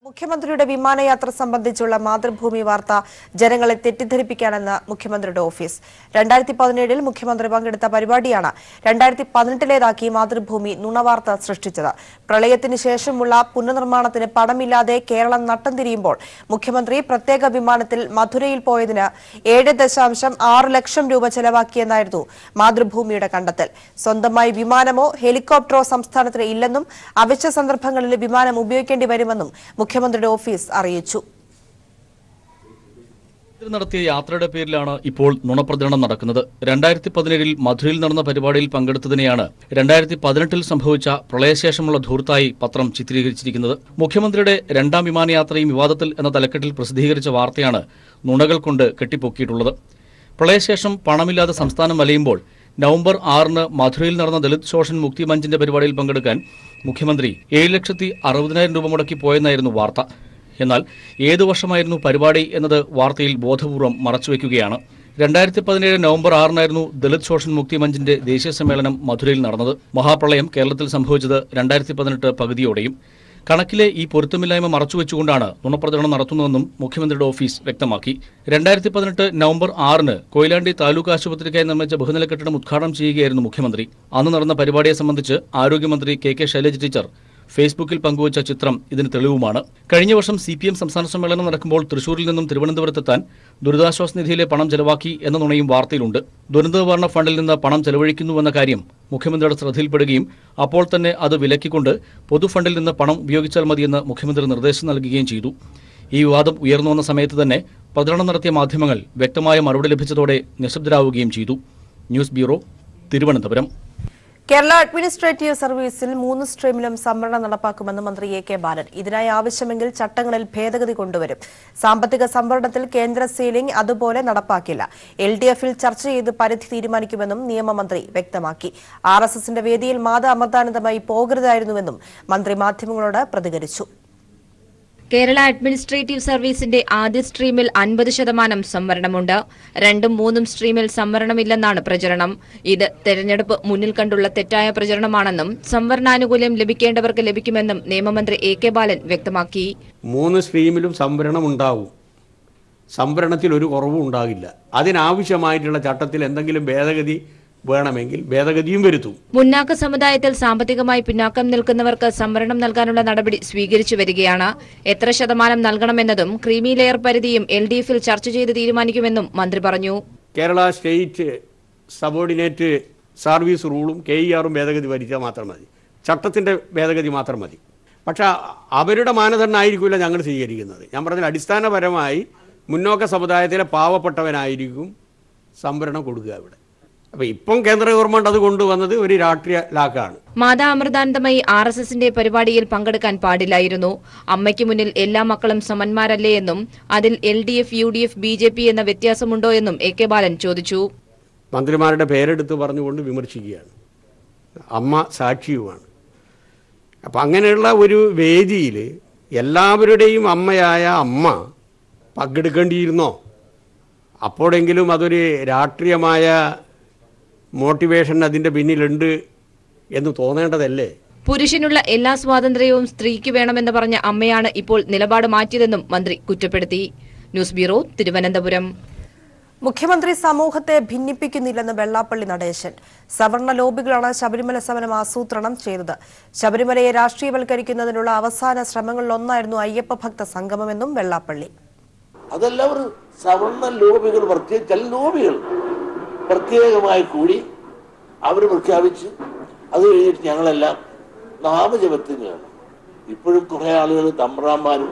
മുഖ്യമന്ത്രിയുടെ വിമാനയാത്ര സംബന്ധിച്ചുള്ള മാതൃഭൂമി വാർത്ത ജനങ്ങളെ തെറ്റിദ്ധരിപ്പിക്കാനെന്ന് മുഖ്യമന്ത്രിയുടെ ഓഫീസ് രണ്ടായിരത്തി പതിനേഴിൽ മുഖ്യമന്ത്രി പങ്കെടുത്ത പരിപാടിയാണ് രണ്ടായിരത്തി പതിനെട്ടിലേതാക്കി മാതൃഭൂമി നുണവാർത്ത സൃഷ്ടിച്ചത് പ്രളയത്തിന് ശേഷമുള്ള പുനർനിർമ്മാണത്തിന് പണമില്ലാതെ കേരളം നട്ടം തിരിയുമ്പോൾ മുഖ്യമന്ത്രി പ്രത്യേക വിമാനത്തിൽ മധുരയിൽ പോയതിന് ഏഴ് ദശാംശം ആറ് ലക്ഷം രൂപ ചെലവാക്കിയെന്നായിരുന്നു മാതൃഭൂമിയുടെ കണ്ടെത്തൽ സ്വന്തമായി വിമാനമോ ഹെലികോപ്റ്ററോ സംസ്ഥാനത്തിന് ഇല്ലെന്നും അവശ്യ സന്ദർഭങ്ങളിൽ വിമാനം ഉപയോഗിക്കേണ്ടി വരുമെന്നും മുഖ്യമന്ത്രിയുടെ ഓഫീസ് അറിയിച്ചു ഇതിൽ നടത്തിയ യാത്രയുടെ പേരിലാണ് ഇപ്പോൾ നുണപ്രചരണം നടക്കുന്നത് രണ്ടായിരത്തി പതിനേഴിൽ മധുരയിൽ നടന്ന പരിപാടിയിൽ പങ്കെടുത്തതിനെയാണ് രണ്ടായിരത്തി പതിനെട്ടിൽ സംഭവിച്ച പ്രളയശേഷമുള്ള ധൂർത്തായി പത്രം ചിത്രീകരിച്ചിരിക്കുന്നത് മുഖ്യമന്ത്രിയുടെ രണ്ടാം വിമാനയാത്രയും വിവാദത്തിൽ എന്ന തലക്കെട്ടിൽ പ്രസിദ്ധീകരിച്ച വാർത്തയാണ് നുണകൾ കൊണ്ട് കെട്ടിപ്പൊക്കിയിട്ടുള്ളത് പ്രളയശേഷം പണമില്ലാതെ സംസ്ഥാനം വലയുമ്പോൾ നവംബർ ആറിന് മധുരയിൽ നടന്ന ദളിത് ശോഷൺ മുക്തി മഞ്ചിന്റെ പരിപാടിയിൽ പങ്കെടുക്കാൻ മുഖ്യമന്ത്രി ഏഴ് ലക്ഷത്തി അറുപതിനായിരം രൂപ മുടക്കി പോയെന്നായിരുന്നു വാർത്ത എന്നാൽ ഏതു വർഷമായിരുന്നു പരിപാടി എന്നത് വാർത്തയിൽ ബോധപൂർവം മറച്ചുവെക്കുകയാണ് രണ്ടായിരത്തി പതിനേഴ് നവംബർ ആറിനായിരുന്നു ദളിത് ശോഷൺ മുക്തി മഞ്ചിന്റെ ദേശീയ സമ്മേളനം മധുരയിൽ നടന്നത് മഹാപ്രളയം കേരളത്തിൽ സംഭവിച്ചത് രണ്ടായിരത്തി പതിനെട്ട് പകുതിയോടെയും കണക്കിലെ ഈ പൊരുത്തമില്ലായ്മ മറച്ചുവെച്ചുകൊണ്ടാണ് നുണപ്രചരണം നടത്തുന്നതെന്നും മുഖ്യമന്ത്രിയുടെ ഓഫീസ് വ്യക്തമാക്കി രണ്ടായിരത്തി പതിനെട്ട് നവംബർ ആറിന് കൊയിലാണ്ടി താലൂക്ക് ആശുപത്രിക്കായി നിർമ്മിച്ച ബഹുനില കെട്ടിടം ഉദ്ഘാടനം ചെയ്യുകയായിരുന്നു മുഖ്യമന്ത്രി അന്ന് നടന്ന പരിപാടിയെ സംബന്ധിച്ച് ആരോഗ്യമന്ത്രി കെ കെ ശൈലജ ടീച്ചർ ഫേസ്ബുക്കിൽ പങ്കുവച്ച ചിത്രം ഇതിന് തെളിവുമാണ് കഴിഞ്ഞ വർഷം സി പി എം സംസ്ഥാന സമ്മേളനം നടക്കുമ്പോൾ തൃശൂരിൽ നിന്നും തിരുവനന്തപുരത്തെത്താൻ ദുരിതാശ്വാസ നിധിയിലെ പണം ചെലവാക്കി എന്ന നുണയും വാർത്തയിലുണ്ട് ദുരന്ത നിവാരണ ഫണ്ടിൽ നിന്ന് പണം ചെലവഴിക്കുന്നുവെന്ന കാര്യം മുഖ്യമന്ത്രിയുടെ ശ്രദ്ധയിൽപ്പെടുകയും അപ്പോൾ തന്നെ അത് വിലക്കിക്കൊണ്ട് പൊതുഫണ്ടിൽ നിന്ന് പണം ഉപയോഗിച്ചാൽ മതിയെന്ന് മുഖ്യമന്ത്രി നിർദ്ദേശം നൽകുകയും ചെയ്തു ഈ വിവാദം ഉയർന്നു വന്ന സമയത്ത് തന്നെ പ്രചരണം നടത്തിയ മാധ്യമങ്ങൾ വ്യക്തമായ മറുപടി ലഭിച്ചതോടെ നിശബ്ദരാവുകയും ചെയ്തു news bureau Thiruvananthapuram Kerala administrative സർവീസിൽ മൂന്ന് സ്ട്രീമിലും സംവരണം നടപ്പാക്കുമെന്ന് മന്ത്രി എ കെ ബാലൻ ഇതിനായി ആവശ്യമെങ്കിൽ ചട്ടങ്ങളിൽ ഭേദഗതി കൊണ്ടുവരും സാമ്പത്തിക സംവരണത്തിൽ കേന്ദ്ര സീലിംഗ് അതുപോലെ നടപ്പാക്കില്ല എൽ ഡി എഫിൽ ചർച്ച ചെയ്ത് പരിധി തീരുമാനിക്കുമെന്നും നിയമമന്ത്രി വ്യക്തമാക്കി ആർ എസ് എസിന്റെ വേദിയിൽ മാത അമൃതാനന്ദമായി പോകരുതായിരുന്നുവെന്നും മന്ത്രി മാധ്യമങ്ങളോട് പ്രതികരിച്ചു കേരള അഡ്മിനിസ്ട്രേറ്റീവ് സർവീസിന്റെ ആദ്യ സ്ട്രീമിൽ അൻപത് ശതമാനം സംവരണമുണ്ട് രണ്ടും മൂന്നും സ്ട്രീമിൽ സംവരണമില്ലെന്നാണ് പ്രചരണം ഇത് തെരഞ്ഞെടുപ്പ് മുന്നിൽ കണ്ടുള്ള തെറ്റായ പ്രചരണമാണെന്നും സംവരണാനുകൂല്യം ലഭിക്കേണ്ടവർക്ക് ലഭിക്കുമെന്നും നിയമമന്ത്രി എ കെ ബാലൻ വ്യക്തമാക്കി മൂന്ന് സ്ട്രീമിലും സംവരണം ഉണ്ടാവും സംവരണത്തിൽ ഒരു കുറവും ഉണ്ടാകില്ല അതിനാവശ്യമായിട്ടുള്ള ചട്ടത്തിൽ എന്തെങ്കിലും ഭേദഗതി വേണമെങ്കിൽ ഭേദഗതിയും വരുത്തും മുന്നാക്ക സമുദായത്തിൽ സാമ്പത്തികമായി പിന്നാക്കം നിൽക്കുന്നവർക്ക് സംവരണം നൽകാനുള്ള നടപടി സ്വീകരിച്ചു വരികയാണ് എത്ര ശതമാനം നൽകണമെന്നതും ക്രീമി ലെയർ പരിധിയും എൽ ഡി എഫിൽ ചർച്ച ചെയ്ത് തീരുമാനിക്കുമെന്നും മന്ത്രി പറഞ്ഞു കേരള സ്റ്റേറ്റ് സബോർഡിനേറ്റ് സർവീസ് റൂളും കെ ഇ ആറും ഭേദഗതി വരിച്ചാൽ മാത്രം മതി ചട്ടത്തിൻ്റെ ഭേദഗതി മാത്രം മതി പക്ഷേ അവരുടെ മാനദണ്ഡമായിരിക്കില്ല ഞങ്ങൾ സ്വീകരിക്കുന്നത് ഞാൻ പറഞ്ഞാൽ അടിസ്ഥാനപരമായി മുന്നോക്ക സമുദായത്തിലെ പാവപ്പെട്ടവനായിരിക്കും സംവരണം കൊടുക്കുക ഇവിടെ അപ്പോൾ ഇപ്പം കേന്ദ്ര ഗവൺമെൻറ് അത് കൊണ്ടുവന്നത് ഒരു രാഷ്ട്രീയ ലാക്കാണ് മാതാ അമൃതാനന്ദമയി ആർ എസ് എസിന്റെ പരിപാടിയിൽ പങ്കെടുക്കാൻ പാടില്ലായിരുന്നു അമ്മയ്ക്ക് മുന്നിൽ എല്ലാ മക്കളും സമന്മാരല്ലേ എന്നും അതിൽ L D F U D F B J P എന്ന വ്യത്യാസമുണ്ടോ എന്നും എ കെ ബാലൻ ചോദിച്ചു മന്ത്രിമാരുടെ പേരെടുത്ത് പറഞ്ഞുകൊണ്ട് വിമർശിക്കുകയാണ് അമ്മ സാക്ഷിയുമാണ് അപ്പം അങ്ങനെയുള്ള ഒരു വേദിയിൽ എല്ലാവരുടെയും അമ്മയായ അമ്മ പങ്കെടുക്കേണ്ടിയിരുന്നോ അപ്പോഴെങ്കിലും അതൊരു രാഷ്ട്രീയമായ മോട്ടിവേഷൻ അതിൻ്റെ പിന്നിലുണ്ട് എന്ന് തോന്നേണ്ടതല്ലേ പുരുഷനുള്ള എല്ലാ സ്വാതന്ത്ര്യവും സ്ത്രീക്ക് വേണമെന്ന് പറഞ്ഞ അമ്മയാണ് ഇപ്പോൾ നിലപാട് മാറ്റിയതെന്നും മന്ത്രി കുറ്റപ്പെടുത്തി ന്യൂസ് ബ്യൂറോ തിരുവനന്തപുരം മുഖ്യമന്ത്രി സമൂഹത്തെ ഭിന്നിപ്പിക്കുന്നില്ലെന്ന് വെള്ളാപ്പള്ളി നടേശൻ സവർണ ലോബികളാണ് ശബരിമല സമരം ആസൂത്രണം ചെയ്തത് ശബരിമലയെ രാഷ്ട്രീയവൽക്കരിക്കുന്നതിനുള്ള അവസാന ശ്രമങ്ങളിലൊന്നായിരുന്നു അയ്യപ്പ ഭക്ത സംഗമമെന്നും വെള്ളാപ്പള്ളി അതെല്ലാം ഒരു സവർണ ലോബികൾ പ്രത്യേക ചില ലോബികൾ പ്രത്യേകമായി കൂടി അവർ പ്രഖ്യാപിച്ച് അത് കഴിഞ്ഞിട്ട് ഞങ്ങളെല്ലാം നാമജപത്തിനാണ് ഇപ്പോഴും കുറെ ആളുകൾ തമ്പ്രാന്മാരും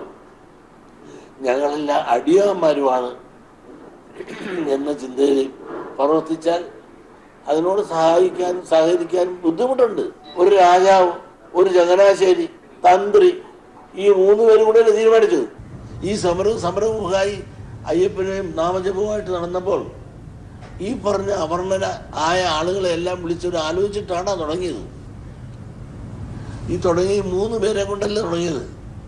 ഞങ്ങളെല്ലാം അടിയാന്മാരുമാണ് എന്ന ചിന്തയിൽ പ്രവർത്തിച്ചാൽ അതിനോട് സഹായിക്കാനും സഹകരിക്കാനും ബുദ്ധിമുട്ടുണ്ട് ഒരു രാജാവ് ഒരു ചങ്ങനാശ്ശേരി തന്ത്രി ഈ മൂന്ന് പേരും കൂടെ തീരുമാനിച്ചത് ഈ സമരവും സമരവുമായി അയ്യപ്പനെയും നാമജപവുമായിട്ട് നടന്നപ്പോൾ ഈ പറഞ്ഞ അവർണന ആയ ആളുകളെ എല്ലാം വിളിച്ചൊരു ആലോചിച്ചിട്ടാണ് തുടങ്ങിയത് ഈ തുടങ്ങി മൂന്ന് പേരെ കൊണ്ടല്ല തുടങ്ങിയത്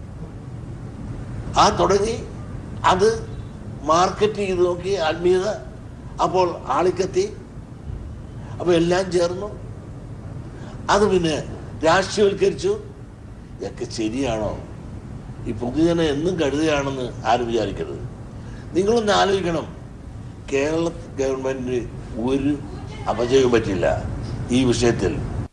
ആ തുടങ്ങി അത് മാർക്കറ്റ് ചെയ്ത് നോക്കി ആത്മീയത അപ്പോൾ ആളിക്കത്തി അപ്പോൾ എല്ലാം ചേർന്നു അത് പിന്നെ രാഷ്ട്രീയവൽക്കരിച്ചു ഇതൊക്കെ ശരിയാണോ ഈ പൊതുജനം എന്നും കരുതുകയാണെന്ന് ആരും വിചാരിക്കരുത് നിങ്ങളൊന്ന് ആലോചിക്കണം കേരള ഗവൺമെന്റിന് ഒരു അപജയവും പറ്റില്ല ഈ വിഷയത്തിൽ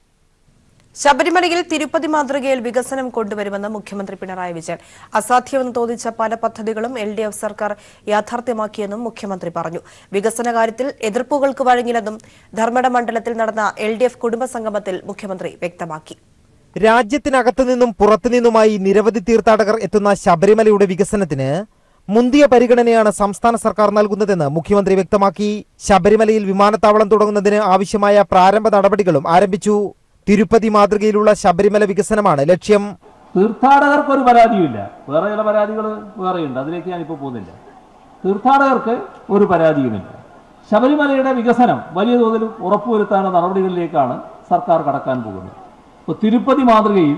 ശബരിമലയിൽ തിരുപ്പതി മാതൃകയിൽ വികസനം കൊണ്ടുവരുമെന്ന് മുഖ്യമന്ത്രി പിണറായി വിജയൻ അസാധ്യമെന്ന് തോന്നിച്ച പല പദ്ധതികളും എൽ ഡി എഫ് സർക്കാർ യാഥാർത്ഥ്യമാക്കിയെന്നും മുഖ്യമന്ത്രി പറഞ്ഞു വികസന കാര്യത്തിൽ എതിർപ്പുകൾക്ക് വഴങ്ങില്ലെന്നും ധർമ്മട മണ്ഡലത്തിൽ നടന്ന എൽ ഡി എഫ് കുടുംബസംഗമത്തിൽ മുഖ്യമന്ത്രി വ്യക്തമാക്കി രാജ്യത്തിനകത്തു നിന്നും പുറത്തുനിന്നുമായി നിരവധി തീർത്ഥാടകർ എത്തുന്ന ശബരിമലയുടെ വികസനത്തിന് മുന്തിയ പരിഗണനയാണ് സംസ്ഥാന സർക്കാർ നൽകുന്നതെന്ന് മുഖ്യമന്ത്രി വ്യക്തമാക്കി ശബരിമലയിൽ വിമാനത്താവളം തുടങ്ങുന്നതിന് ആവശ്യമായ പ്രാരംഭ നടപടികളും ആരംഭിച്ചു തിരുപ്പതി മാതൃകയിലുള്ള ശബരിമല വികസനമാണ് ലക്ഷ്യം തീർത്ഥാടകർക്ക് ഒരു പരാതിയുമില്ല വേറെ ചില പരാതികൾ വേറെയുണ്ട് അതിലേക്ക് ഞാനിപ്പോൾ പോകുന്നില്ല തീർത്ഥാടകർക്ക് ഒരു പരാതിയുമില്ല ശബരിമലയുടെ വികസനം വലിയ തോതിൽ ഉറപ്പുവരുത്താനുള്ള നടപടികളിലേക്കാണ് സർക്കാർ കടക്കാൻ പോകുന്നത് ഇപ്പോൾ തിരുപ്പതി മാതൃകയിൽ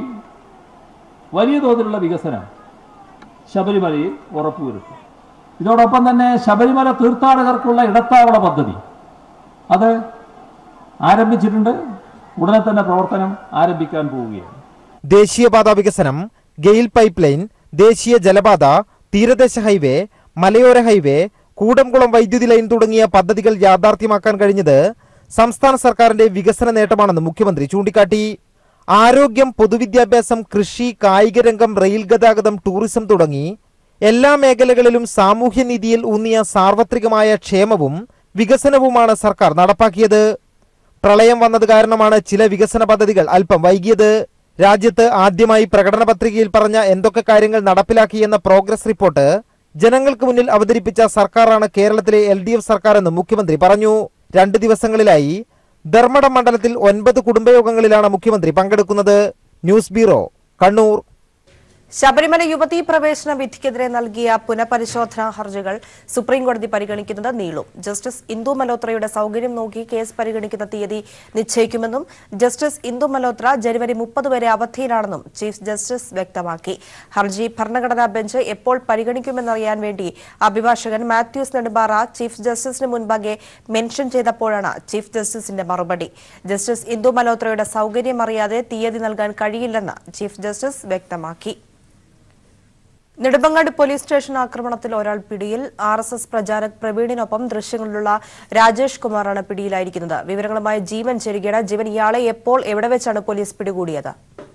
വലിയ തോതിലുള്ള വികസനം ശബരിമലയിൽ ഉറപ്പുവരുത്തും ഇതോടൊപ്പം തന്നെ ശബരിമല തീർത്ഥാടകർക്കുള്ള ഇടത്താവള പദ്ധതി അത് ആരംഭിച്ചിട്ടുണ്ട് ഉടനെ തന്നെ പ്രവർത്തനം ആരംഭിക്കാൻ പോവുകയാണ് ദേശീയപാത വികസനം ഗെയിൽ പൈപ്പ് ലൈൻ ദേശീയ ജലപാത തീരദേശ ഹൈവേ മലയോര ഹൈവേ കൂടംകുളം വൈദ്യുതി ലൈൻ തുടങ്ങിയ പദ്ധതികൾ യാഥാർത്ഥ്യമാക്കാൻ കഴിഞ്ഞത് സംസ്ഥാന സർക്കാരിന്റെ വികസന നേട്ടമാണെന്ന് മുഖ്യമന്ത്രി ചൂണ്ടിക്കാട്ടി ആരോഗ്യം പൊതുവിദ്യാഭ്യാസം കൃഷി കായിക രംഗം റെയിൽ ഗതാഗതം ടൂറിസം തുടങ്ങി എല്ലാ മേഖലകളിലും സാമൂഹ്യനീതിയിൽ ഊന്നിയ സാർവത്രികമായ ക്ഷേമവും വികസനവുമാണ് സർക്കാർ നടപ്പാക്കിയത് പ്രളയം വന്നത് കാരണമാണ് ചില വികസന പദ്ധതികൾ അല്പം വൈകിയത് രാജ്യത്ത് ആദ്യമായി പ്രകടന പത്രികയിൽ പറഞ്ഞ എന്തൊക്കെ കാര്യങ്ങൾ നടപ്പിലാക്കിയെന്ന പ്രോഗ്രസ് റിപ്പോർട്ട് ജനങ്ങൾക്ക് മുന്നിൽ അവതരിപ്പിച്ച സർക്കാരാണ് കേരളത്തിലെ എൽ ഡി എഫ് സർക്കാർ എന്ന് മുഖ്യമന്ത്രി പറഞ്ഞു രണ്ട് ദിവസങ്ങളിലായി ധർമ്മടം മണ്ഡലത്തിൽ ഒൻപത് കുടുംബയോഗങ്ങളിലാണ് മുഖ്യമന്ത്രി പങ്കെടുക്കുന്നത് ന്യൂസ് ബ്യൂറോ കണ്ണൂർ ശബരിമല യുവതീ പ്രവേശന വിധിക്കെതിരെ നൽകിയ പുനഃപരിശോധനാ ഹർജികൾ സുപ്രീംകോടതി പരിഗണിക്കുന്നത് നീളും ജസ്റ്റിസ് ഇന്ദു മലോത്രയുടെ സൌകര്യം നോക്കി കേസ് പരിഗണിക്കുന്ന തീയതി നിശ്ചയിക്കുമെന്നും ജസ്റ്റിസ് ഇന്ദു മലോത്ര ജനുവരി മുപ്പത് വരെ അവധിയിലാണെന്നും ചീഫ് ജസ്റ്റിസ് വ്യക്തമാക്കി ഹർജി ഭരണഘടനാ ബെഞ്ച് എപ്പോൾ പരിഗണിക്കുമെന്നറിയാൻ വേണ്ടി അഭിഭാഷകൻ മാത്യൂസ് നെടുമ്പാറ ചീഫ് ജസ്റ്റിസിന് മുൻപാകെ മെൻഷൻ ചെയ്തപ്പോഴാണ് ചീഫ് ജസ്റ്റിസിന്റെ മറുപടി ജസ്റ്റിസ് ഇന്ദു മലോത്രയുടെ സൌകര്യം അറിയാതെ തീയതി നൽകാൻ കഴിയില്ലെന്ന് ചീഫ് ജസ്റ്റിസ് വ്യക്തമാക്കി നെടുമങ്ങാട് പോലീസ് സ്റ്റേഷൻ ആക്രമണത്തിൽ ഒരാൾ പിടിയിൽ ആർ എസ് എസ് പ്രചാരക് പ്രവീണിനൊപ്പം ദൃശ്യങ്ങളിലുള്ള രാജേഷ് കുമാറാണ് പിടിയിലായിരിക്കുന്നത് വിവരങ്ങളുമായി ജീവൻ ചേരുകയാണ് ജീവൻ ഇയാളെ എപ്പോൾ എവിടെ വെച്ചാണ് പോലീസ് പിടികൂടിയത്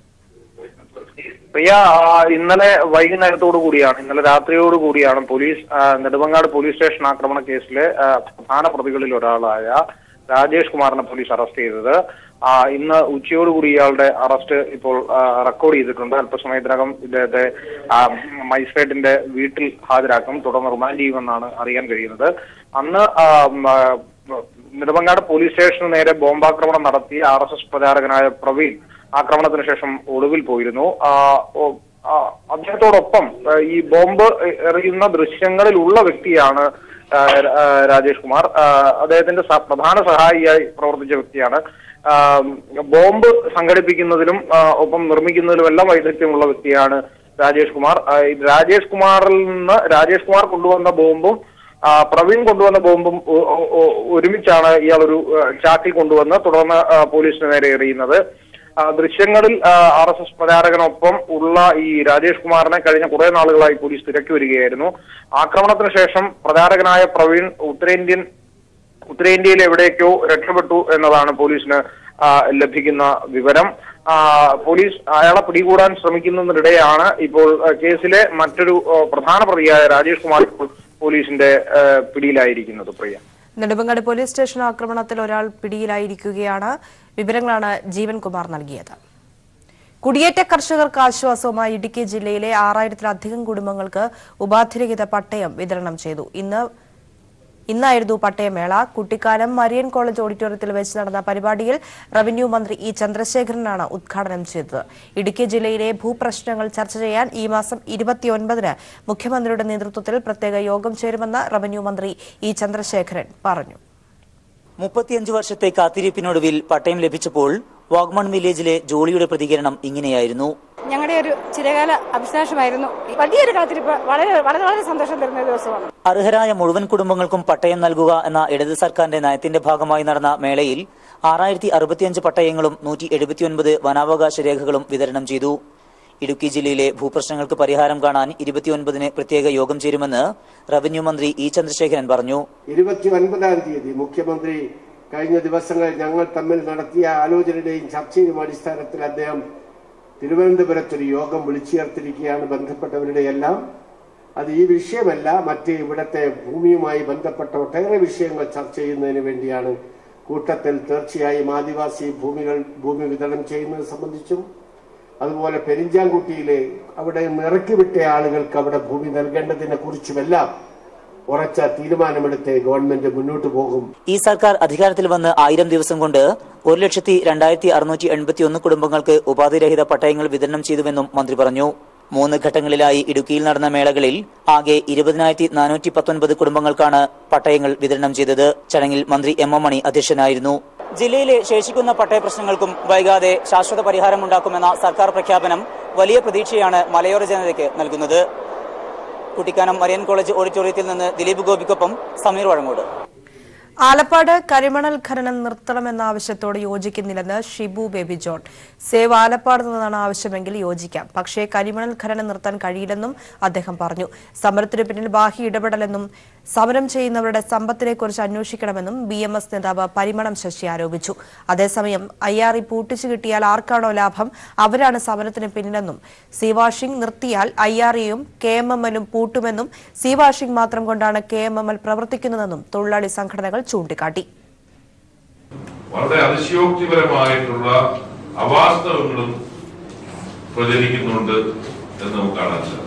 പ്രിയ ആ, ഇന്നലെ വൈകുന്നേരത്തോടു കൂടിയാണ് ഇന്നലെ രാത്രിയോട് കൂടിയാണ് പോലീസ് ആ, നെടുമങ്ങാട് പോലീസ് സ്റ്റേഷൻ ആക്രമണ കേസിലെ ആ, പ്രധാന പ്രതികളിൽ ഒരാളായ രാജേഷ് കുമാറിനെ പോലീസ് അറസ്റ്റ് ചെയ്തത് ആ, ഇന്ന് ഉച്ചയോടുകൂടി ഇയാളുടെ അറസ്റ്റ് ഇപ്പോൾ ആ, റെക്കോർഡ് ചെയ്തിട്ടുണ്ട് അല്പസമയത്തിനകം ഇദ്ദേഹത്തെ ആ, മജിസ്ട്രേറ്റിന്റെ വീട്ടിൽ ഹാജരാക്കും തുടർന്ന് റിമാൻഡ് ചെയ്യുമെന്നാണ് അറിയാൻ കഴിയുന്നത് അന്ന് ആ, ഉം, ആ, നെടുമങ്ങാട് പോലീസ് സ്റ്റേഷന് നേരെ ബോംബാക്രമണം നടത്തിയ ആർ എസ് എസ് പ്രചാരകനായ പ്രവീൺ ആക്രമണത്തിന് ശേഷം ഒളിവിൽ പോയിരുന്നു ആ, ഓ- ആ, അദ്ദേഹത്തോടൊപ്പം ആ, ഈ ബോംബ് എറിയുന്ന ദൃശ്യങ്ങളിലുള്ള വ്യക്തിയാണ് ആ, ആ, രാജേഷ് കുമാർ ആ, അദ്ദേഹത്തിന്റെ സ- പ്രധാന സഹായിയായി പ്രവർത്തിച്ച വ്യക്തിയാണ് ആ, ബോംബ് സംഘടിപ്പിക്കുന്നതിലും ആ, ഒപ്പം നിർമ്മിക്കുന്നതിലും എല്ലാം വൈദഗ്ധ്യമുള്ള വ്യക്തിയാണ് രാജേഷ് കുമാർ ആ, ഈ രാജേഷ് കുമാറിൽ നിന്ന് രാജേഷ് കുമാർ കൊണ്ടുവന്ന ബോംബും ആ, പ്രവീൺ കൊണ്ടുവന്ന ബോംബും ഒ- ഒ- ഒ- ഒരുമിച്ചാണ് ഇയാൾ ഒരു ആ, ചാക്കിൽ കൊണ്ടുവന്ന് തുടർന്ന് ആ, പോലീസിന് നേരെ എറിയുന്നത് ആ, ദൃശ്യങ്ങളിൽ ആർ എസ് എസ് പ്രചാരകനൊപ്പം ഉള്ള ഈ രാജേഷ് കുമാറിനെ കഴിഞ്ഞ കുറെ നാളുകളായി പോലീസ് തിരക്കി വരികയായിരുന്നു ആക്രമണത്തിന് ശേഷം പ്രചാരകനായ പ്രവീൺ ഉത്തരേന്ത്യൻ ഉത്തരേന്ത്യയിൽ എവിടേക്കോ രക്ഷപ്പെട്ടു എന്നതാണ് പോലീസിന് ആ, ലഭിക്കുന്ന വിവരം ആ, പോലീസ് അയാളെ പിടികൂടാൻ ശ്രമിക്കുന്നതിനിടെയാണ് ഇപ്പോൾ ആ, കേസിലെ മറ്റൊരു ആ, പ്രധാന പ്രതിയായ രാജേഷ് കുമാർ ഇപ്പോൾ പോലീസിന്റെ ആ, പിടിയിലായിരിക്കുന്നത് പ്രിയ നെടുമങ്ങാട് പോലീസ് സ്റ്റേഷൻ ആക്രമണത്തിൽ ഒരാൾ പിടിയിലായിരിക്കുകയാണ് വിവരങ്ങളാണ് ജീവൻകുമാർ നൽകിയത് കുടിയേറ്റ കർഷകർക്ക് ആശ്വാസവുമായി ഇടുക്കി ജില്ലയിലെ ആറായിരത്തിലധികം കുടുംബങ്ങൾക്ക് ഉപാധിരഹിത പട്ടയം വിതരണം ചെയ്തു ഇന്ന് ഇന്നായിരുന്നു പട്ടയമേള കുട്ടിക്കാനം മരിയൻ കോളേജ് ഓഡിറ്റോറിയത്തിൽ വെച്ച് നടന്ന പരിപാടിയിൽ റവന്യൂ മന്ത്രി ഇ ചന്ദ്രശേഖരനാണ് ഉദ്ഘാടനം ചെയ്തത് ഇടുക്കി ജില്ലയിലെ ഭൂപ്രശ്നങ്ങൾ ചർച്ച ചെയ്യാൻ ഈ മാസം ഇരുപത്തിയൊൻപതിന് മുഖ്യമന്ത്രിയുടെ നേതൃത്വത്തിൽ പ്രത്യേക യോഗം ചേരുമെന്ന് റവന്യൂ മന്ത്രി ഇ ചന്ദ്രശേഖരൻ പറഞ്ഞു മുപ്പത്തിയഞ്ച് വർഷത്തെ കാത്തിരിപ്പിനൊടുവിൽ പട്ടയം ലഭിച്ചപ്പോൾ വാഗ്മൺ വില്ലേജിലെ ജോളിയുടെ പ്രതികരണം ഇങ്ങനെയായിരുന്നു ഞങ്ങളുടെ ഒരു ചിരകാല അഭിലാഷമായിരുന്നു വലിയൊരു കാത്തിരിപ്പ് വളരെ വളരെ വളരെ സന്തോഷം തരുന്ന ഒരു ദിവസമാണ് അർഹരായ മുഴുവൻ കുടുംബങ്ങൾക്കും പട്ടയം നൽകുക എന്ന ഇടത് സർക്കാരിന്റെ നയത്തിന്റെ ഭാഗമായി നടന്ന മേളയിൽ ആറായിരത്തി അറുപത്തിയഞ്ച് പട്ടയങ്ങളും നൂറ്റി എഴുപത്തിയൊൻപത് വനാവകാശ രേഖകളും വിതരണം ചെയ്തു ഇടുക്കി ജില്ലയിലെ ഭൂപ്രശ്നങ്ങൾക്ക് പരിഹാരം കാണാൻ ഇരുപത്തിയൊൻപതിന് പ്രത്യേക യോഗം ചേരുമെന്ന് റവന്യൂ മന്ത്രി ഇ ചന്ദ്രശേഖരൻ പറഞ്ഞു ഇരുപത്തി ഒൻപതാം തീയതി മുഖ്യമന്ത്രി കഴിഞ്ഞ ദിവസങ്ങളിൽ ഞങ്ങൾ തമ്മിൽ നടത്തിയ ആലോചനയുടെയും ചർച്ചയുടെയും അടിസ്ഥാനത്തിൽ അദ്ദേഹം തിരുവനന്തപുരത്തൊരു യോഗം വിളിച്ചു ചേർത്തിരിക്കുകയാണ് ബന്ധപ്പെട്ടവരുടെ എല്ലാം അത് ഈ വിഷയമല്ല മറ്റ് ഇവിടുത്തെ ഭൂമിയുമായി ബന്ധപ്പെട്ട ഒട്ടേറെ വിഷയങ്ങൾ ചർച്ച ചെയ്യുന്നതിന് വേണ്ടിയാണ് കൂട്ടത്തിൽ തീർച്ചയായും ആദിവാസി ഭൂമികൾ ഭൂമി വിതരണം ചെയ്യുന്നത് സംബന്ധിച്ചും അതുപോലെ പെരിഞ്ചാംകുട്ടിയിലെ അവിടെ നിന്ന് ഇറക്കി വിട്ട ആളുകൾക്ക് അവിടെ ഭൂമി നൽകേണ്ടതിനെ കുറിച്ചുമെല്ലാം ഉറച്ച തീരുമാനമെടുത്ത് ഗവൺമെന്റ് മുന്നോട്ട് പോകും ഈ സർക്കാർ അധികാരത്തിൽ വന്ന് ആയിരം ദിവസം കൊണ്ട് ഒരു ലക്ഷത്തി രണ്ടായിരത്തി അറുന്നൂറ്റി എൺപത്തി ഒന്ന് കുടുംബങ്ങൾക്ക് ഉപാധിരഹിത പട്ടയങ്ങൾ വിതരണം ചെയ്തുവെന്നും മന്ത്രി പറഞ്ഞു മൂന്ന് ഘട്ടങ്ങളിലായി ഇടുക്കിയിൽ നടന്ന മേളകളിൽ ആകെ ഇരുപതിനായിരത്തി നാനൂറ്റി പത്തൊൻപത് കുടുംബങ്ങൾക്കാണ് പട്ടയങ്ങൾ വിതരണം ചെയ്തത് ചടങ്ങിൽ മന്ത്രി എം എം മണി അധ്യക്ഷനായിരുന്നു ജില്ലയിലെ ശേഷിക്കുന്ന പട്ടയ പ്രശ്നങ്ങൾക്കും വൈകാതെ ശാശ്വത പരിഹാരമുണ്ടാക്കുമെന്ന സർക്കാർ പ്രഖ്യാപനം വലിയ പ്രതീക്ഷയാണ് മലയോര ജനതയ്ക്ക് നൽകുന്നത് കുട്ടിക്കാനം മരിയൻ കോളേജ് ഓഡിറ്റോറിയത്തിൽ നിന്ന് ദിലീപ് ഗോപിക്കൊപ്പം സമീർ വഴങ്ങോട് ആലപ്പാട് കരിമണൽ ഖനനം നിർത്തണമെന്ന ആവശ്യത്തോട് യോജിക്കുന്നില്ലെന്ന് ഷിബു ബേബി ജോൺ സേവ് ആലപ്പാട് നിന്നാണ് ആവശ്യമെങ്കിൽ യോജിക്കാം പക്ഷേ കരിമണൽ ഖനനം നിർത്താൻ കഴിയില്ലെന്നും അദ്ദേഹം പറഞ്ഞു സമരത്തിന് പിന്നിൽ ബാഹ്യ ഇടപെടലെന്നും സമരം ചെയ്യുന്നവരുടെ സമ്പത്തിനെക്കുറിച്ച് അന്വേഷിക്കണമെന്നും ബി എം എസ് നേതാവ് പരിമളം ശശി ആരോപിച്ചു അതേസമയം ഐ ആർ ഇ പൂട്ടിച്ചു കിട്ടിയാൽ ആർക്കാണോ ലാഭം അവരാണ് സമരത്തിന് പിന്നിലെന്നും സി വാഷിംഗ് നിർത്തിയാൽ ഐ ആർ ഇയും കെ എം എം എല്ലും പൂട്ടുമെന്നും സി വാഷിംഗ് മാത്രം കൊണ്ടാണ് കെ എം എം എൽ പ്രവർത്തിക്കുന്നതെന്നും തൊഴിലാളി സംഘടനകൾ ചൂണ്ടിക്കാട്ടി വളരെ അതിശയോക്തിപരമായിട്ടുള്ള അവാസ്തവങ്ങളും പ്രചരിക്കുന്നുണ്ട് എന്ന് നമുക്ക് കാണാൻ സാധിക്കും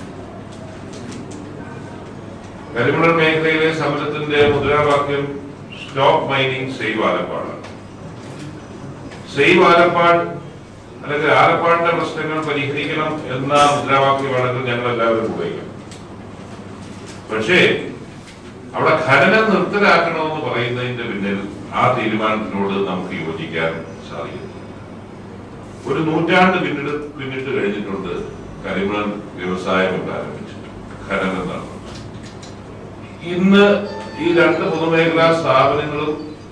കരിമണൽ മേഖലയിലെ സമരത്തിന്റെ മുദ്രാവാക്യം stop mining save Alappad save Alappad അല്ലെങ്കിൽ ആലപ്പാടിന്റെ പ്രശ്നങ്ങൾ പരിഹരിക്കണം എന്ന മുദ്രാവാക്യമാണെങ്കിൽ ഞങ്ങൾ എല്ലാവരും ഉപയോഗിക്കണം പക്ഷേ അവിടെ ഖനനം നിർത്തലാക്കണമെന്ന് പറയുന്നതിന്റെ പിന്നിൽ ആ തീരുമാനത്തിനോട് നമുക്ക് യോജിക്കാൻ സാധിക്കും ഒരു നൂറ്റാണ്ട് പിന്നിട്ട് പിന്നിട്ട് കഴിഞ്ഞിട്ടുണ്ട് കരിമണൽ വ്യവസായം ഇവിടെ ആരംഭിച്ചിട്ട് ഖനനം നടന്നു ഇന്ന് ഈ രണ്ട് പൊതുമേഖലാ സ്ഥാപനങ്ങളും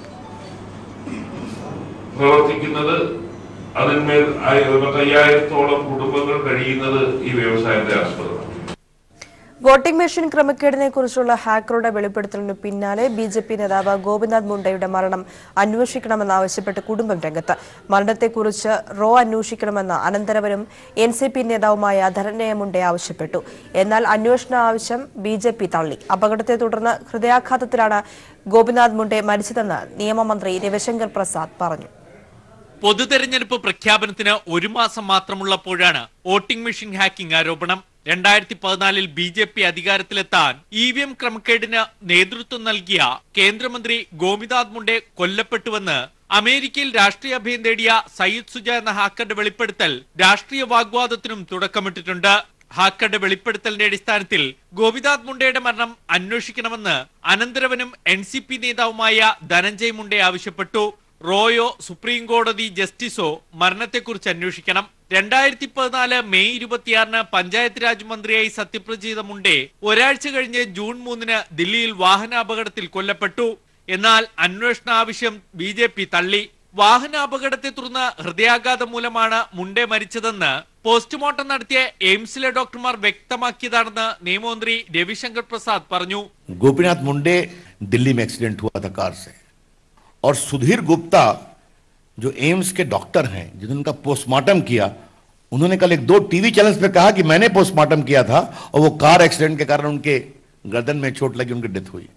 പ്രവർത്തിക്കുന്നത് അതിന്മേൽ പത്തയ്യായിരത്തോളം കുടുംബങ്ങൾ കഴിയുന്നത് ഈ വ്യവസായത്തെ ആസ്പദമാണ് വോട്ടിംഗ് മെഷീൻ ക്രമക്കേടിനെ കുറിച്ചുള്ള ഹാക്കറുടെ വെളിപ്പെടുത്തലിനു പിന്നാലെ ബി ജെ പി നേതാവ് ഗോപിനാഥ് മുണ്ടയുടെ മരണം അന്വേഷിക്കണമെന്നാവശ്യപ്പെട്ട് കുടുംബം രംഗത്ത് മരണത്തെക്കുറിച്ച് റോ അന്വേഷിക്കണമെന്ന് അനന്തരവനും എൻ സി പി നേതാവുമായ ധനഞ്ജയ മുണ്ടെ ആവശ്യപ്പെട്ടു എന്നാൽ അന്വേഷണ ആവശ്യം ബി ജെ പി തള്ളി അപകടത്തെ തുടർന്ന് ഹൃദയാഘാതത്തിലാണ് ഗോപിനാഥ് മുണ്ടെ മരിച്ചതെന്ന് നിയമമന്ത്രി രവിശങ്കർ പ്രസാദ് പറഞ്ഞു പൊതുതെരഞ്ഞെടുപ്പ് പ്രഖ്യാപനത്തിന് ഒരു മാസം മാത്രമുള്ളപ്പോഴാണ് വോട്ടിംഗ് മെഷീൻ ഹാക്കിംഗ് ആരോപണം രണ്ടായിരത്തി പതിനാലിൽ ബി ജെ പി അധികാരത്തിലെത്താൻ ഇ വി എം ക്രമക്കേടിന് നേതൃത്വം നൽകിയ കേന്ദ്രമന്ത്രി ഗോപിനാഥ് മുണ്ടെ കൊല്ലപ്പെട്ടുവെന്ന് അമേരിക്കയിൽ രാഷ്ട്രീയ അഭയം തേടിയ സയ്യിദ് സുജ എന്ന ഹാക്കറുടെ വെളിപ്പെടുത്തൽ രാഷ്ട്രീയ വാഗ്വാദത്തിനും തുടക്കമിട്ടിട്ടുണ്ട് ഹാക്കറുടെ വെളിപ്പെടുത്തലിന്റെ അടിസ്ഥാനത്തിൽ ഗോപിനാഥ് മുണ്ടയുടെ മരണം അന്വേഷിക്കണമെന്ന് അനന്തരവനും എൻ സി പി നേതാവുമായ ധനഞ്ജയ് മുണ്ടെ ആവശ്യപ്പെട്ടു റോയോ സുപ്രീം കോടതി ജസ്റ്റിസോ മരണത്തെക്കുറിച്ച് അന്വേഷിക്കണം രണ്ടായിരത്തി പതിനാല് മെയ് ഇരുപത്തിയാറിന് പഞ്ചായത്ത് രാജ് മന്ത്രിയായി സത്യപ്രതിജ്ഞ ചെയ്ത മുണ്ടേ ഒരാഴ്ച കഴിഞ്ഞ് ജൂൺ മൂന്നിന് ദില്ലിയിൽ വാഹനാപകടത്തിൽ കൊല്ലപ്പെട്ടു എന്നാൽ അന്വേഷണ ആവശ്യം ബി ജെ പി തള്ളി വാഹനാപകടത്തെ തുടർന്ന് ഹൃദയാഘാതം മൂലമാണ് മുണ്ടേ മരിച്ചതെന്ന് പോസ്റ്റ്മോർട്ടം നടത്തിയ എയിംസിലെ ഡോക്ടർമാർ വ്യക്തമാക്കിയതാണെന്ന് നിയമമന്ത്രി രവിശങ്കർ പ്രസാദ് പറഞ്ഞു गोपीनाथ मुंडे दिल्ली में एक्सीडेंट हुआ था कार से और सुधीर गुप्ता जो एम्स के डॉक्टर हैं जिन्होंने उनका पोस्टमार्टम किया उन्होंने कल एक दो टीवी चैनल्स पे कहा कि मैंने पोस्टमार्टम किया था और वो कार एक्सीडेंट के कारण उनके गर्दन में चोट लगी उनकी डेथ हुई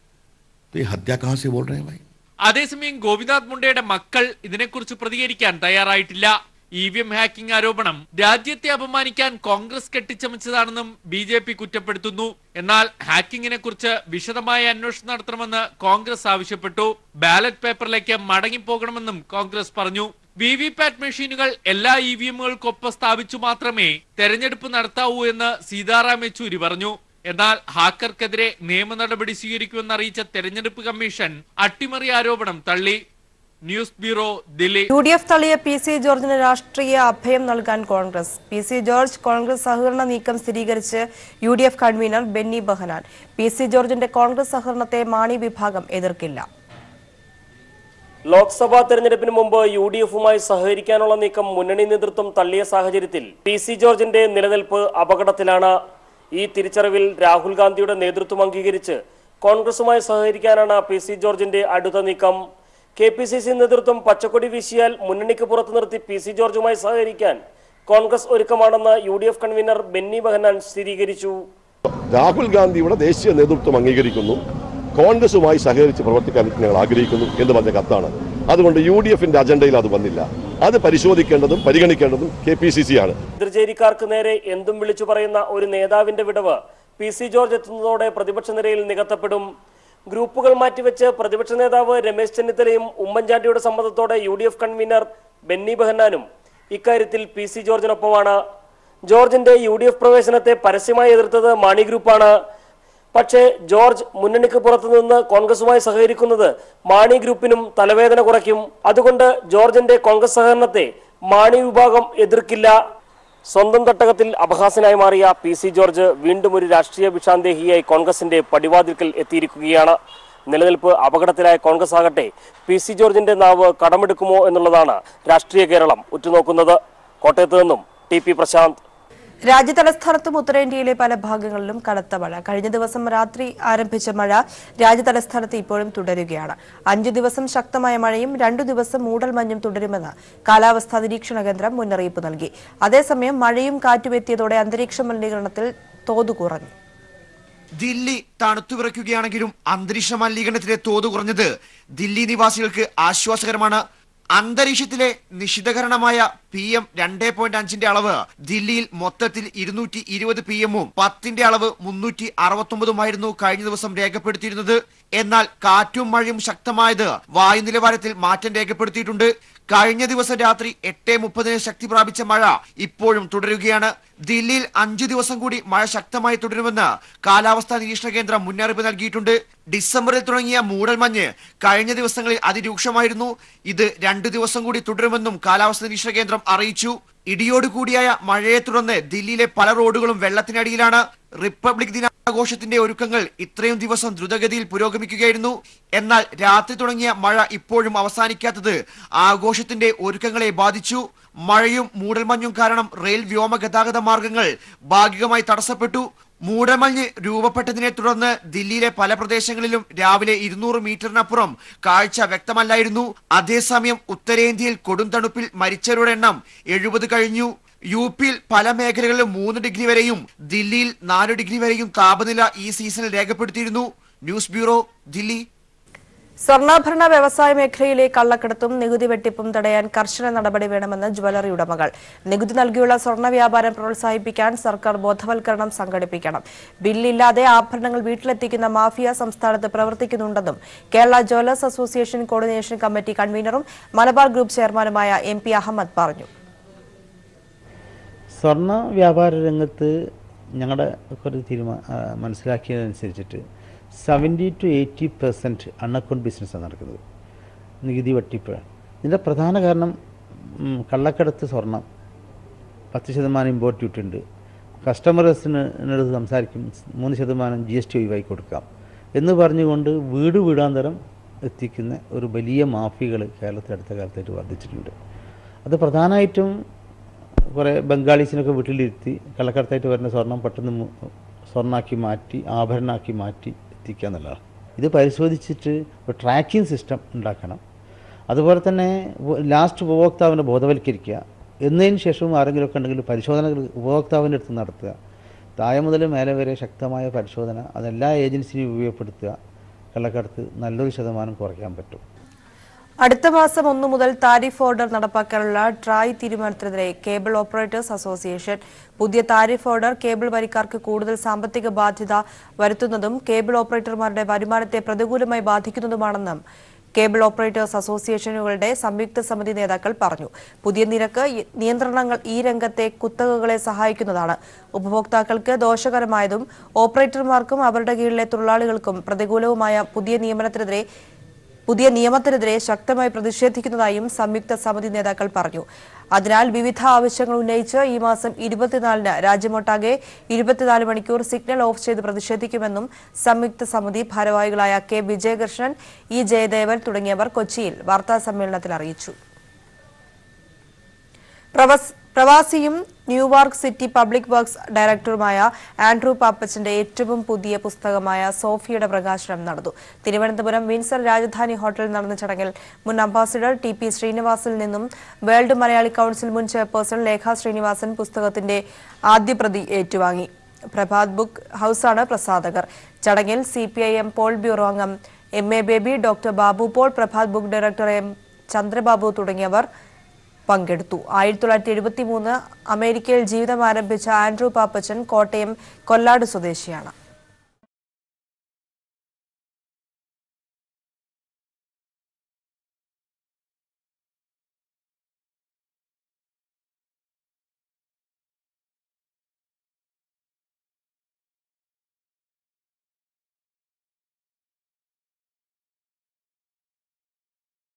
तो ये हत्या कहां से बोल रहे हैं भाई അതേസമയം ഗോപിനാഥ് മുണ്ടയുടെ മക്കൾ ഇതിനെക്കുറിച്ച് പ്രതികരിക്കാൻ തയ്യാറായിട്ടില്ല ഇ വി എം ഹാക്കിംഗ് ആരോപണം രാജ്യത്തെ അപമാനിക്കാൻ കോൺഗ്രസ് കെട്ടിച്ചമച്ചതാണെന്നും ബി ജെ പി കുറ്റപ്പെടുത്തുന്നു എന്നാൽ ഹാക്കിങ്ങിനെ കുറിച്ച് വിശദമായ അന്വേഷണം നടത്തണമെന്ന് കോൺഗ്രസ് ആവശ്യപ്പെട്ടു ബാലറ്റ് പേപ്പറിലേക്ക് മടങ്ങിപ്പോകണമെന്നും കോൺഗ്രസ് പറഞ്ഞു വി വി പാറ്റ് മെഷീനുകൾ എല്ലാ ഇ വി എമ്മുകൾക്കൊപ്പം സ്ഥാപിച്ചു മാത്രമേ തെരഞ്ഞെടുപ്പ് നടത്താവൂ എന്ന് സീതാറാം യെച്ചൂരി പറഞ്ഞു എന്നാൽ ഹാക്കർക്കെതിരെ നിയമ നടപടി സ്വീകരിക്കുമെന്ന് അറിയിച്ച തെരഞ്ഞെടുപ്പ് കമ്മീഷൻ അട്ടിമറി ആരോപണം തള്ളി news bureau Delhi U D F തള്ളിയ പി സി ജോർജിന് രാഷ്ട്രീയ അഭയം നൽകാൻ Congress P C George Congress സഹകരണ നീക്കം സ്ഥിരീകരിച്ച് U D F convener Benny Behanan P C ജോർജിന്റെ കോൺഗ്രസ് സഹകരണത്തെ മാണി വിഭാഗം എതിർക്കില്ല ലോക്സഭാ തെരഞ്ഞെടുപ്പിന് മുമ്പ് യു ഡി എഫുമായി സഹകരിക്കാനുള്ള നീക്കം മുന്നണി നേതൃത്വം തള്ളിയ സാഹചര്യത്തിൽ പി സി ജോർജിന്റെ നിലനിൽപ്പ് അപകടത്തിലാണ് ഈ തിരിച്ചറിവിൽ രാഹുൽ ഗാന്ധിയുടെ നേതൃത്വം അംഗീകരിച്ച് കോൺഗ്രസുമായി സഹകരിക്കാനാണ് പി സി ജോർജിന്റെ അടുത്ത നീക്കം കെ പി സി സി നേതൃത്വം പച്ചക്കൊടി വീശിയാൽ മുന്നണിക്ക് പുറത്തു നിർത്തി പി സി ജോർജുമായി സഹകരിക്കാൻ കോൺഗ്രസ് ഒരുക്കമാണെന്ന് U D F convener Benny Behanan സ്ഥിരീകരിച്ചു രാഹുൽ ഗാന്ധിയുടെ ദേശീയ നേതൃത്വം അംഗീകരിക്കുന്നു കോൺഗ്രസുമായി സഹകരിച്ച് പ്രവർത്തിക്കാൻ ഞങ്ങൾ ആഗ്രഹിക്കുന്നു എന്ന് പറഞ്ഞ കത്താണ് അതുകൊണ്ട് യു ഡി എഫിന്റെ അജണ്ടയിൽ അത് വന്നില്ല അത് പരിശോധിക്കേണ്ടതും പരിഗണിക്കേണ്ടതും കെ പി സി സി ആണ് എതിർചേരിക്കാർക്ക് നേരെ എന്തും വിളിച്ചു പറയുന്ന ഒരു നേതാവിന്റെ വിടവ് പി സി ജോർജ് എത്തുന്നതോടെ പ്രതിപക്ഷ നിരയിൽ നികത്തപ്പെടും ഗ്രൂപ്പുകൾ മാറ്റിവെച്ച് പ്രതിപക്ഷ നേതാവ് രമേശ് ചെന്നിത്തലയും ഉമ്മൻചാണ്ടിയുടെ സമ്മതത്തോടെ U D F convener Benny ബെഹന്നാനും ഇക്കാര്യത്തിൽ പി സി ജോർജിനൊപ്പമാണ് ജോർജിന്റെ യു ഡി എഫ് പ്രവേശനത്തെ പരസ്യമായി എതിർത്തത് മാണി ഗ്രൂപ്പാണ് പക്ഷേ ജോർജ് മുന്നണിക്ക് പുറത്തു നിന്ന് കോൺഗ്രസുമായി സഹകരിക്കുന്നത് മാണി ഗ്രൂപ്പിനും തലവേദന കുറയ്ക്കും അതുകൊണ്ട് ജോർജിന്റെ കോൺഗ്രസ് സഹകരണത്തെ മാണി വിഭാഗം എതിർക്കില്ല സ്വന്തം തട്ടകത്തിൽ അപഹാസ്യനായി മാറിയ പി സി ജോർജ് വീണ്ടും ഒരു രാഷ്ട്രീയ വിഷാന്തേഹിയായി കോൺഗ്രസിന്റെ പടിവാതിൽക്കൽ എത്തിയിരിക്കുകയാണ് നിലനിൽപ്പ് അപകടത്തിലായ കോൺഗ്രസ് ആകട്ടെ പി സി ജോർജിന്റെ നാവ് കടമെടുക്കുമോ എന്നുള്ളതാണ് രാഷ്ട്രീയ കേരളം ഉറ്റുനോക്കുന്നത് കോട്ടയത്ത് നിന്നും ടി പി പ്രശാന്ത് രാജ്യതലസ്ഥാനത്തും ഉത്തരേന്ത്യയിലെ പല ഭാഗങ്ങളിലും കനത്ത മഴ കഴിഞ്ഞ ദിവസം രാത്രി ആരംഭിച്ച മഴ രാജ്യതലസ്ഥാനത്ത് ഇപ്പോഴും തുടരുകയാണ് അഞ്ചു ദിവസം ശക്തമായ മഴയും രണ്ടു ദിവസം മൂടൽമഞ്ഞും തുടരുമെന്ന് കാലാവസ്ഥാ നിരീക്ഷണ കേന്ദ്രം മുന്നറിയിപ്പ് നൽകി അതേസമയം മഴയും കാറ്റും എത്തിയതോടെ അന്തരീക്ഷ മലിനീകരണത്തിൽ തോത് കുറഞ്ഞു ദില്ലി തണുത്തു വിറയ്ക്കുകയാണെങ്കിലും അന്തരീക്ഷ മലിനീകരണത്തിലെ തോത് കുറഞ്ഞത് ദില്ലി നിവാസികൾക്ക് ആശ്വാസകരമാണ് അന്തരീക്ഷത്തിലെ നിഷിതകരണമായ പി എം രണ്ടേ പോയിന്റ് അഞ്ചിന്റെ അളവ് ദില്ലിയിൽ മൊത്തത്തിൽ ഇരുന്നൂറ്റി ഇരുപത് പി എമ്മും പത്തിന്റെ അളവ് മുന്നൂറ്റി അറുപത്തൊമ്പതുമായിരുന്നു കഴിഞ്ഞ ദിവസം രേഖപ്പെടുത്തിയിരുന്നത് എന്നാൽ കാറ്റും മഴയും ശക്തമായത് വായു നിലവാരത്തിൽ മാറ്റം രേഖപ്പെടുത്തിയിട്ടുണ്ട് കഴിഞ്ഞ ദിവസം രാത്രി എട്ട് മുപ്പതിന് ശക്തി പ്രാപിച്ച മഴ ഇപ്പോഴും തുടരുകയാണ് ദില്ലിയിൽ അഞ്ചു ദിവസം കൂടി മഴ ശക്തമായി തുടരുമെന്ന് കാലാവസ്ഥാ നിരീക്ഷണ കേന്ദ്രം മുന്നറിയിപ്പ് നൽകിയിട്ടുണ്ട് ഡിസംബറിൽ തുടങ്ങിയ മൂടൽമഞ്ഞ് കഴിഞ്ഞ ദിവസങ്ങളിൽ അതിരൂക്ഷമായിരുന്നു ഇത് രണ്ടു ദിവസം കൂടി തുടരുമെന്നും കാലാവസ്ഥാ നിരീക്ഷണ കേന്ദ്രം അറിയിച്ചു ഇടിയോട് കൂടിയായ മഴയെ തുടർന്ന് ദില്ലിയിലെ പല റോഡുകളും വെള്ളത്തിനടിയിലാണ് റിപ്പബ്ലിക് ദിനാഘോഷത്തിന്റെ ഒരുക്കങ്ങൾ ഇത്രയും ദിവസം ദ്രുതഗതിയിൽ പുരോഗമിക്കുകയായിരുന്നു എന്നാൽ രാത്രി തുടങ്ങിയ മഴ ഇപ്പോഴും അവസാനിക്കാത്തത് ആഘോഷത്തിന്റെ ഒരുക്കങ്ങളെ ബാധിച്ചു മഴയും മൂടൽമഞ്ഞും കാരണം റെയിൽ വ്യോമ ഗതാഗത മാർഗങ്ങൾ ഭാഗികമായി തടസ്സപ്പെട്ടു മൂടൽമഞ്ഞ് രൂപപ്പെട്ടതിനെ തുടർന്ന് ദില്ലിയിലെ പല പ്രദേശങ്ങളിലും രാവിലെ ഇരുന്നൂറ് മീറ്ററിനപ്പുറം കാഴ്ച വ്യക്തമല്ലായിരുന്നു അതേസമയം ഉത്തരേന്ത്യയിൽ കൊടും തണുപ്പിൽ മരിച്ചവരുടെ എണ്ണം എഴുപത് കഴിഞ്ഞു യു പിയിൽ പല മേഖലകളിലും മൂന്ന് ഡിഗ്രി വരെയും ദില്ലിയിൽ നാല് ഡിഗ്രി വരെയും താപനില ഈ സീസണിൽ രേഖപ്പെടുത്തിയിരുന്നു ന്യൂസ് ബ്യൂറോ ദില്ലി സ്വർണ്ണാഭരണ വ്യവസായ മേഖലയിലെ കള്ളക്കടത്തും നികുതി വെട്ടിപ്പും തടയാൻ കർശന നടപടി വേണമെന്ന് ജ്വല്ലറി ഉടമകൾ നികുതി നൽകിയുള്ള സ്വർണ്ണ വ്യാപാരം പ്രോത്സാഹിപ്പിക്കാൻ സർക്കാർ ബോധവൽക്കരണം സംഘടിപ്പിക്കണം ബില്ലില്ലാതെ ആഭരണങ്ങൾ വീട്ടിലെത്തിക്കുന്ന മാഫിയ സംസ്ഥാനത്ത് പ്രവർത്തിക്കുന്നുണ്ടെന്നും Kerala jewellers association coordination committee കൺവീനറും മലബാർ ഗ്രൂപ്പ് ചെയർമാനുമായ എം പി അഹമ്മദ് പറഞ്ഞു സ്വർണ്ണ വ്യാപാര രംഗത്ത് ഞങ്ങളുടെ ഒരു തീരുമാനം മനസ്സിലാക്കിയതനുസരിച്ചിട്ട് seventy two eighty percent unaccount ബിസിനസ്സാണ് നടക്കുന്നത് നികുതി വെട്ടിപ്പ് ഇതിൻ്റെ പ്രധാന കാരണം ഉം, കള്ളക്കടത്ത് സ്വർണം പത്ത് ശതമാനം ഇമ്പോർട്ട് ഡ്യൂട്ടി ഉണ്ട് കസ്റ്റമേഴ്സിനോട് സംസാരിക്കും മൂന്ന് ശതമാനം ജി എസ് ടി ഒഴിവാക്കി കൊടുക്കാം എന്ന് പറഞ്ഞുകൊണ്ട് വീട് വീടാന്തരം എത്തിക്കുന്ന ഒരു വലിയ മാഫിയകൾ കേരളത്തിൽ അടുത്ത കാലത്തായിട്ട് വർദ്ധിച്ചിട്ടുണ്ട് അത് പ്രധാനമായിട്ടും കുറേ ബംഗാളീസിനൊക്കെ വീട്ടിലിരുത്തി കള്ളക്കടത്തായിട്ട് വരുന്ന സ്വർണം പെട്ടെന്ന് മു- സ്വർണ്ണാക്കി മാറ്റി ആഭരണമാക്കി മാറ്റി എത്തിക്കുക എന്നുള്ളതാണ് ഇത് പരിശോധിച്ചിട്ട് ഒരു ട്രാക്കിംഗ് സിസ്റ്റം ഉണ്ടാക്കണം അതുപോലെ തന്നെ ഉപ- ലാസ്റ്റ് ഉപഭോക്താവിനെ ബോധവൽക്കരിക്കുക എന്നതിന് ശേഷവും ആരെങ്കിലുമൊക്കെ ഉണ്ടെങ്കിൽ പരിശോധനകൾ ഉപഭോക്താവിൻ്റെ അടുത്ത് നടത്തുക താഴെ മുതൽ മേലെ വരെ ശക്തമായ പരിശോധന അതെല്ലാ ഏജൻസിനെയും ഉപയോഗപ്പെടുത്തുക കള്ളക്കടത്ത് നല്ലൊരു ശതമാനം കുറയ്ക്കാൻ പറ്റും അടുത്ത മാസം ഒന്നു മുതൽ താരിഫ് ഓർഡർ നടപ്പാക്കാനുള്ള ട്രായ് തീരുമാനത്തിനെതിരെ കേബിൾ ഓപ്പറേറ്റേഴ്സ് അസോസിയേഷൻ പുതിയ താരിഫ് ഓർഡർ കേബിൾ വരിക്കാർക്ക് കൂടുതൽ സാമ്പത്തിക ബാധ്യത വരുത്തുന്നതും കേബിൾ ഓപ്പറേറ്റർമാരുടെ വരുമാനത്തെ പ്രതികൂലമായി ബാധിക്കുന്നതുമാണെന്നും കേബിൾ ഓപ്പറേറ്റേഴ്സ് അസോസിയേഷനുകളുടെ സംയുക്ത സമിതി നേതാക്കൾ പറഞ്ഞു പുതിയ നിരക്ക് ഈ നിയന്ത്രണങ്ങൾ ഈ രംഗത്തെ കുത്തകകളെ സഹായിക്കുന്നതാണ് ഉപഭോക്താക്കൾക്ക് ദോഷകരമായതും ഓപ്പറേറ്റർമാർക്കും അവരുടെ കീഴിലെ തൊഴിലാളികൾക്കും പ്രതികൂലവുമായ പുതിയ നിയമനത്തിനെതിരെ പുതിയ നിയമത്തിനെതിരെ ശക്തമായി പ്രതിഷേധിക്കുന്നതായും സംയുക്ത സമിതി നേതാക്കൾ പറഞ്ഞു അതിനാൽ വിവിധ ആവശ്യങ്ങൾ ഉന്നയിച്ച് ഈ മാസം ഇരുപത്തിനാലിന് രാജ്യമൊട്ടാകെ ഇരുപത്തിനാല് മണിക്കൂർ സിഗ്നൽ ഓഫ് ചെയ്ത് പ്രതിഷേധിക്കുമെന്നും സംയുക്ത സമിതി ഭാരവാഹികളായ കെ വിജയകൃഷ്ണൻ ഇ ജയദേവൻ തുടങ്ങിയവർ കൊച്ചിയിൽ വാർത്താസമ്മേളനത്തിൽ അറിയിച്ചു പ്രവസ്- പ്രവാസിയും ന്യൂവാർക്ക് സിറ്റി പബ്ലിക് വർക്ക്സ് ഡയറക്ടറുമായ ആൻഡ്രൂ പാപ്പച്ചന്റെ ഏറ്റവും പുതിയ പുസ്തകമായ സോഫിയുടെ പ്രകാശനം നടന്നു തിരുവനന്തപുരം വിൻസർ രാജധാനി ഹോട്ടലിൽ നടന്ന ചടങ്ങിൽ മുൻ അംബാസിഡർ ടി പി ശ്രീനിവാസിൽ നിന്നും വേൾഡ് മലയാളി കൌൺസിൽ മുൻ ചെയർപേഴ്സൺ ലേഖ ശ്രീനിവാസൻ പുസ്തകത്തിന്റെ ആദ്യ പ്രതി ഏറ്റുവാങ്ങി പ്രഭാത് ബുക്ക് ഹൌസാണ് പ്രസാധകർ ചടങ്ങിൽ C P I M polit bureau അംഗം M A Baby doctor Babu Paul Prabhat book director M Chandrababu തുടങ്ങിയവർ പങ്കെടുത്തു ആയിരത്തി തൊള്ളായിരത്തി എഴുപത്തി മൂന്ന് അമേരിക്കയിൽ ജീവിതം ആരംഭിച്ച ആൻഡ്രൂ പാപ്പച്ചൻ കോട്ടയം കൊല്ലാട് സ്വദേശിയാണ്